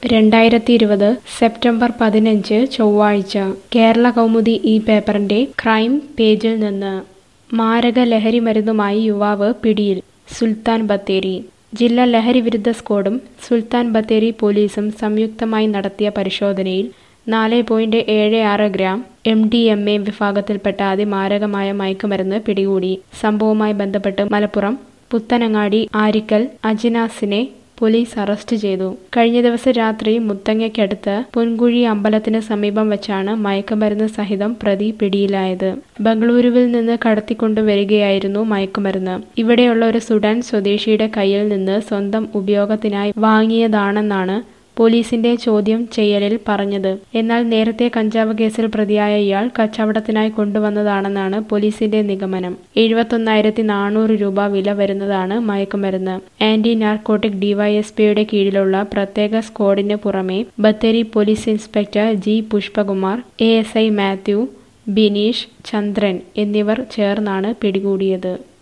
രണ്ടായിരത്തി ഇരുപത് സെപ്റ്റംബർ പതിനഞ്ച് ചൊവ്വാഴ്ച കേരള കൗമുദി ഈ പേപ്പറിന്റെ ക്രൈം പേജിൽ നിന്ന് മാരക ലഹരി മരുന്നുമായി യുവാവ് പിടിയിൽ സുൽത്താൻ ബത്തേരി ജില്ലാ ലഹരി വിരുദ്ധ സ്ക്വാഡും സുൽത്താൻ ബത്തേരി പോലീസും സംയുക്തമായി നടത്തിയ പരിശോധനയിൽ നാല് പോയിന്റ് ഏഴ് ആറ് gram M D M A വിഭാഗത്തിൽപ്പെട്ട അതിമാരകമായ മയക്കുമരുന്ന് പിടികൂടി സംഭവവുമായി ബന്ധപ്പെട്ട് മലപ്പുറം പുത്തനങ്ങാടി ആരിക്കൽ അജിനാസിനെ പോലീസ് അറസ്റ്റ് ചെയ്തു കഴിഞ്ഞ ദിവസം രാത്രി മുത്തങ്ങയ്ക്കടുത്ത് പൊൻകുഴി അമ്പലത്തിന് സമീപം വെച്ചാണ് മയക്കുമരുന്ന് സഹിതം പ്രതി പിടിയിലായത് ബംഗളൂരുവിൽ നിന്ന് കടത്തിക്കൊണ്ടുവരികയായിരുന്നു മയക്കുമരുന്ന് ഇവിടെയുള്ള ഒരു സുഡാൻ സ്വദേശിയുടെ കയ്യിൽ നിന്ന് സ്വന്തം ഉപയോഗത്തിനായി വാങ്ങിയതാണെന്നാണ് പോലീസിന്റെ ചോദ്യം ചെയ്യലിൽ പറഞ്ഞത് എന്നാൽ നേരത്തെ കഞ്ചാവ് കേസിൽ പ്രതിയായ ഇയാൾ കച്ചവടത്തിനായി കൊണ്ടുവന്നതാണെന്നാണ് പോലീസിന്റെ നിഗമനം എഴുപത്തൊന്നായിരത്തി നാനൂറ് രൂപ വില വരുന്നതാണ് മയക്കുമരുന്ന് ആന്റി നാർക്കോട്ടിക് ഡിവൈഎസ്പിയുടെ കീഴിലുള്ള പ്രത്യേക സ്ക്വാഡിന് പുറമെ Bathery police inspector G Pushpakumar A S I Mathew Bineesh Chandran എന്നിവർ ചേർന്നാണ് പിടികൂടിയത്